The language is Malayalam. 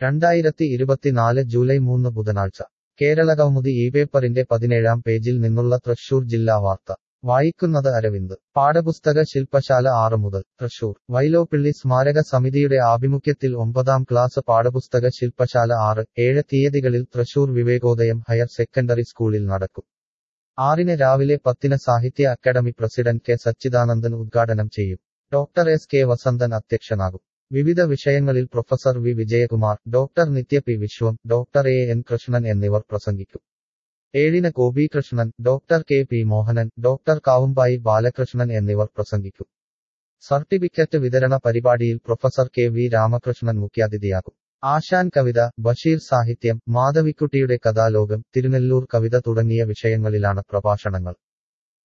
രണ്ടായിരത്തി ഇരുപത്തിനാല് ജൂലൈ മൂന്ന് ബുധനാഴ്ച കേരളകൗമുദി ഈ പേപ്പറിന്റെ പതിനേഴാം പേജിൽ നിന്നുള്ള തൃശൂർ ജില്ലാ വാർത്ത വായിക്കുന്നത് അരവിന്ദ് പാഠപുസ്തക ശില്പശാല ആറ് മുതൽ തൃശൂർ വൈലോപ്പിള്ളി സ്മാരക സമിതിയുടെ ആഭിമുഖ്യത്തിൽ ഒമ്പതാം ക്ലാസ് പാഠപുസ്തക ശില്പശാല ആറ് ഏഴ് തീയതികളിൽ തൃശൂർ വിവേകോദയം ഹയർ സെക്കൻഡറി സ്കൂളിൽ നടക്കും ആറിന് രാവിലെ പത്തിന് സാഹിത്യ അക്കാദമി പ്രസിഡന്റ് കെ സച്ചിദാനന്ദൻ ഉദ്ഘാടനം ചെയ്യും ഡോക്ടർ എസ് കെ വസന്തൻ അധ്യക്ഷനാകും വിവിധ വിഷയങ്ങളിൽ professor V Vijayakumar doctor Nithya P Viswam doctor A N Krishnan എന്നിവർ പ്രസംഗിക്കും ഏഴിന് Gopikrishnan doctor K P Mohanan doctor Kavumbayi Balakrishnan എന്നിവർ പ്രസംഗിക്കും സർട്ടിഫിക്കറ്റ് വിതരണ പരിപാടിയിൽ പ്രൊഫസർ കെ വി രാമകൃഷ്ണൻ മുഖ്യാതിഥിയാകും ആശാൻ കവിത ബഷീർ സാഹിത്യം മാധവിക്കുട്ടിയുടെ കഥാലോകം തിരുനെല്ലൂർ കവിത തുടങ്ങിയ വിഷയങ്ങളിലാണ് പ്രഭാഷണങ്ങൾ